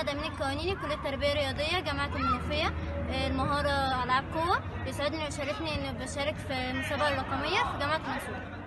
محمد امين الكوانيني كليه التربيه الرياضيه جامعه المنوفيه آه، المهاره العاب قوه يسعدني ويشرفني اني بشارك في المسابقه الرقميه في جامعه المنصوره